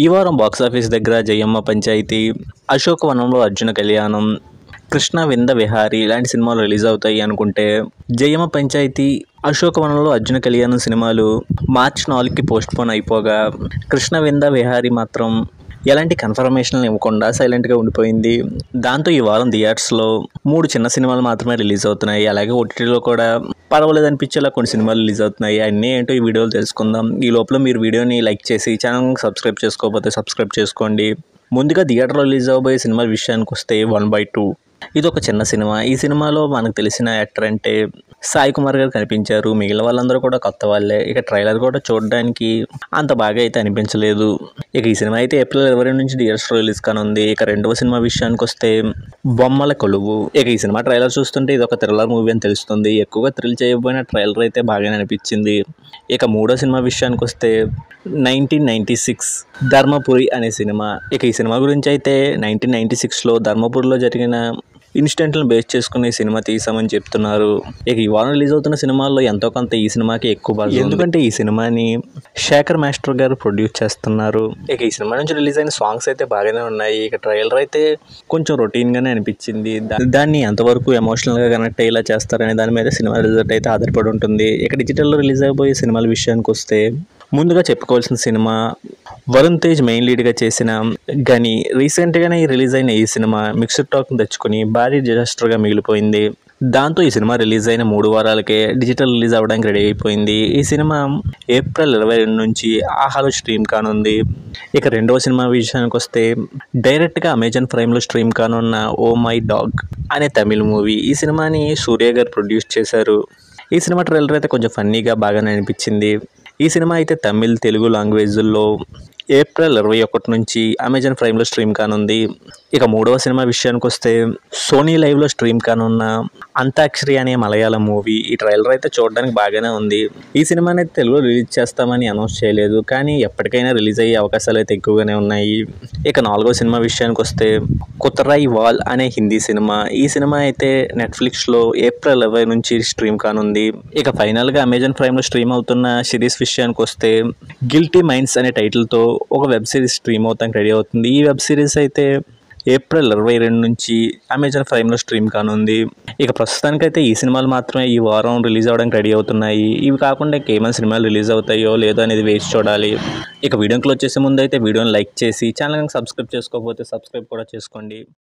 ఈ వారం బాక్సాఫీస్ దగ్గర జయమ్మ పంచాయతీ అశోకవనంలో అర్జున కళ్యాణం కృష్ణ వింద విహారీ ఇలాంటి సినిమాలు రిలీజ్ అవుతాయి అనుకుంటే జయమ్మ పంచాయతీ అశోకవనంలో అర్జున కళ్యాణం సినిమాలు మార్చ్ నాలుగుకి పోస్ట్ పోన్ అయిపోగా కృష్ణ వింద విహారీ మాత్రం ఎలాంటి కన్ఫర్మేషన్ ఇవ్వకుండా సైలెంట్గా ఉండిపోయింది దాంతో ఈ వారం థియేటర్స్లో మూడు చిన్న సినిమాలు మాత్రమే రిలీజ్ అవుతున్నాయి అలాగే ఓటీటీలో కూడా పర్వాలేదు అనిపించేలా కొన్ని సినిమాలు రిలీజ్ అవుతున్నాయి అన్నీ ఏంటో ఈ వీడియోలో తెలుసుకుందాం ఈ లోపల మీరు వీడియోని లైక్ చేసి ఛానల్ సబ్స్క్రైబ్ చేసుకోకపోతే సబ్స్క్రైబ్ చేసుకోండి ముందుగా థియేటర్లో రిలీజ్ అవబోయే సినిమా విషయానికి వస్తే వన్ బై టూ ఇది ఒక చిన్న సినిమా ఈ సినిమాలో మనకు తెలిసిన యాక్టర్ అంటే సాయి కుమార్ గారు కనిపించారు మిగిలిన వాళ్ళందరూ కూడా కొత్త వాళ్ళే ఇక ట్రైలర్ కూడా చూడడానికి అంత బాగా అయితే అనిపించలేదు ఇక ఈ సినిమా అయితే ఏప్రిల్ ఇరవై రెండు నుంచి థియేటర్స్ రిలీజ్ కానుంది ఇక రెండవ సినిమా విషయానికి వస్తే బొమ్మల కొలువు ఇక ఈ సినిమా ట్రైలర్ చూస్తుంటే ఇది ఒక థ్రిల్లర్ మూవీ అని తెలుస్తుంది ఎక్కువగా థ్రిల్ చేయకపోయిన ట్రైలర్ అయితే బాగానే అనిపించింది ఇక మూడో సినిమా విషయానికి వస్తే నైన్టీన్ నైంటీ సిక్స్ ధర్మపురి అనే సినిమా ఇక ఈ సినిమా గురించి అయితే నైన్టీన్ నైంటీ సిక్స్లో ధర్మపురిలో జరిగిన ఇన్సిడెంట్లను బేస్ చేసుకుని ఈ సినిమా తీసామని చెప్తున్నారు ఇక ఈ వారం రిలీజ్ అవుతున్న సినిమాల్లో ఎంతో కొంత ఈ సినిమాకి ఎక్కువ బuzz ఉంది. ఎందుకంటే ఈ సినిమాని శేఖర్ మాస్టర్ గారు ప్రొడ్యూస్ చేస్తున్నారు ఇక ఈ సినిమా నుంచి రిలీజ్ అయిన సాంగ్స్ అయితే బాగానే ఉన్నాయి ఇక ట్రైలర్ అయితే కొంచెం రొటీన్ గానే అనిపించింది దా- దాన్ని ఎంతవరకు ఎమోషనల్ గా కనెక్ట్ అయ్యేలా చేస్తారనే దాని మీద సినిమా రిజల్ట్ అయితే ఆధారపడి ఉంటుంది ఇక డిజిటల్లో రిలీజ్ అయిపోయే సినిమాల విషయానికి వస్తే ముందుగా చెప్పుకోవాల్సిన సినిమా వరుణ్ తేజ్ మెయిన్ లీడ్గా చేసిన గని రీసెంట్గానే రిలీజ్ అయిన ఈ సినిమా మిక్స్డ్ టాక్ని తెచ్చుకుని భారీ డిజాస్టర్గా మిగిలిపోయింది దాంతో ఈ సినిమా రిలీజ్ అయిన మూడు వారాలకే డిజిటల్ రిలీజ్ అవ్వడానికి రెడీ అయిపోయింది ఈ సినిమా ఏప్రిల్ ఇరవై రెండు నుంచి ఆహాలో స్ట్రీమ్ కానుంది ఇక రెండవ సినిమా విషయానికి వస్తే డైరెక్ట్గా అమెజాన్ ప్రైమ్లో స్ట్రీమ్ కానున్న ఓ మై డాగ్ అనే తమిళ మూవీ ఈ సినిమాని సూర్య గారు ప్రొడ్యూస్ చేశారు ఈ సినిమా ట్రైలర్ అయితే కొంచెం ఫన్నీగా బాగానే అనిపించింది ఈ సినిమా అయితే తమిళ్ తెలుగు లాంగ్వేజ్ల్లో ఏప్రిల్ ఇరవై ఒకటి నుంచి అమెజాన్ ప్రైమ్లో స్ట్రీమ్ కానుంది ఇక మూడవ సినిమా విషయానికి వస్తే సోనీ లైవ్లో స్ట్రీమ్ కానున్న అంతాక్షరి అనే మలయాళం మూవీ ఈ ట్రైలర్ అయితే చూడడానికి బాగానే ఉంది ఈ సినిమాని అయితే తెలుగులో రిలీజ్ చేస్తామని అనౌన్స్ చేయలేదు కానీ ఎప్పటికైనా రిలీజ్ అయ్యే అవకాశాలు అయితే ఎక్కువగానే ఉన్నాయి ఇక నాలుగో సినిమా విషయానికి వస్తే కుతరాయి వాల్ అనే హిందీ సినిమా ఈ సినిమా అయితే నెట్ఫ్లిక్స్లో ఏప్రిల్ ఇరవై నుంచి స్ట్రీమ్ కానుంది ఇక ఫైనల్గా అమెజాన్ ప్రైమ్లో స్ట్రీమ్ అవుతున్న సిరీస్ విషయానికి వస్తే గిల్టీ మైండ్స్ అనే టైటిల్తో ఒక వెబ్ సిరీస్ స్ట్రీమ్ అవుతానికి రెడీ అవుతుంది ఈ వెబ్ సిరీస్ అయితే ఏప్రిల్ ఇరవై రెండు నుంచి అమెజాన్ ప్రైమ్లో స్ట్రీమ్ కానుంది ఇక ప్రస్తుతానికైతే ఈ సినిమాలు మాత్రమే ఈ వారం రిలీజ్ అవ్వడానికి రెడీ అవుతున్నాయి ఇవి కాకుండా ఇంకేమైనా సినిమాలు రిలీజ్ అవుతాయో లేదో అనేది వేచి చూడాలి ఇక వీడియో క్లోజ్ చేసే ముందు అయితే వీడియోని లైక్ చేసి ఛానల్ని సబ్స్క్రైబ్ చేసుకోకపోతే సబ్స్క్రైబ్ కూడా చేసుకోండి